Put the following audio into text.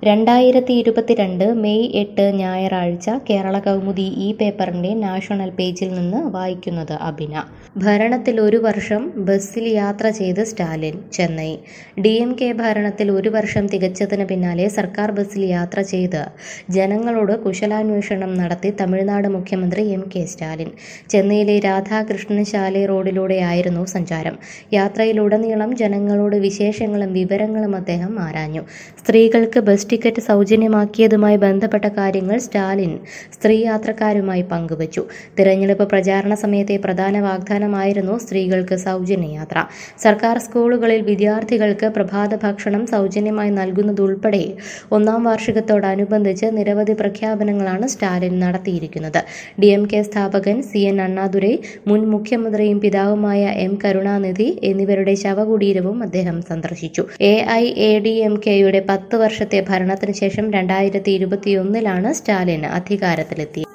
രണ്ടായിരത്തി ഇരുപത്തിരണ്ട് മെയ് എട്ട് ഞായറാഴ്ച കേരള കൗമുദി ഈ പേപ്പറിന്റെ നാഷണൽ പേജിൽ നിന്ന് വായിക്കുന്നത് അഭിന ഭരണത്തിൽ ഒരു വർഷം ബസ്സിൽ യാത്ര ചെയ്ത് Stalin Chennai D M K ഭരണത്തിൽ ഒരു വർഷം തികച്ചതിന് പിന്നാലെ സർക്കാർ ബസ്സിൽ യാത്ര ചെയ്ത് ജനങ്ങളോട് കുശലാന്വേഷണം നടത്തി തമിഴ്നാട് മുഖ്യമന്ത്രി എം കെ സ്റ്റാലിൻ ചെന്നൈയിലെ രാധാകൃഷ്ണൻ ശാലെ റോഡിലൂടെയായിരുന്നു സഞ്ചാരം യാത്രയിലുടനീളം ജനങ്ങളോട് വിശേഷങ്ങളും വിവരങ്ങളും അദ്ദേഹം ആരാഞ്ഞു സ്ത്രീകൾക്ക് ബസ് ടിക്കറ്റ് സൗജന്യമാക്കിയതുമായി ബന്ധപ്പെട്ട കാര്യങ്ങൾ സ്റ്റാലിൻ സ്ത്രീ യാത്രക്കാരുമായി പങ്കുവച്ചു തിരഞ്ഞെടുപ്പ് പ്രചാരണ സമയത്തെ പ്രധാന വാഗ്ദാനമായിരുന്നു സ്ത്രീകൾക്ക് സൗജന്യ യാത്ര സർക്കാർ സ്കൂളുകളിൽ വിദ്യാർത്ഥികൾക്ക് പ്രഭാത ഭക്ഷണം സൗജന്യമായി നൽകുന്നതുൾപ്പെടെ ഒന്നാം വാർഷികത്തോടനുബന്ധിച്ച് നിരവധി പ്രഖ്യാപനങ്ങളാണ് സ്റ്റാലിൻ നടത്തിയിരിക്കുന്നത് ഡി എം കെ സ്ഥാപകൻ സി എൻ അണ്ണാദുരൈ മുൻ മുഖ്യമന്ത്രിയും പിതാവുമായ എം കരുണാനിധി എന്നിവരുടെ ശവകുടീരവും അദ്ദേഹം സന്ദർശിച്ചു A I A D M കെയുടെ പത്ത് വർഷത്തെ ഭരണത്തിന് ശേഷം രണ്ടായിരത്തി ഇരുപത്തിയൊന്നിലാണ് സ്റ്റാലിൻ അധികാരത്തിലെത്തിയത്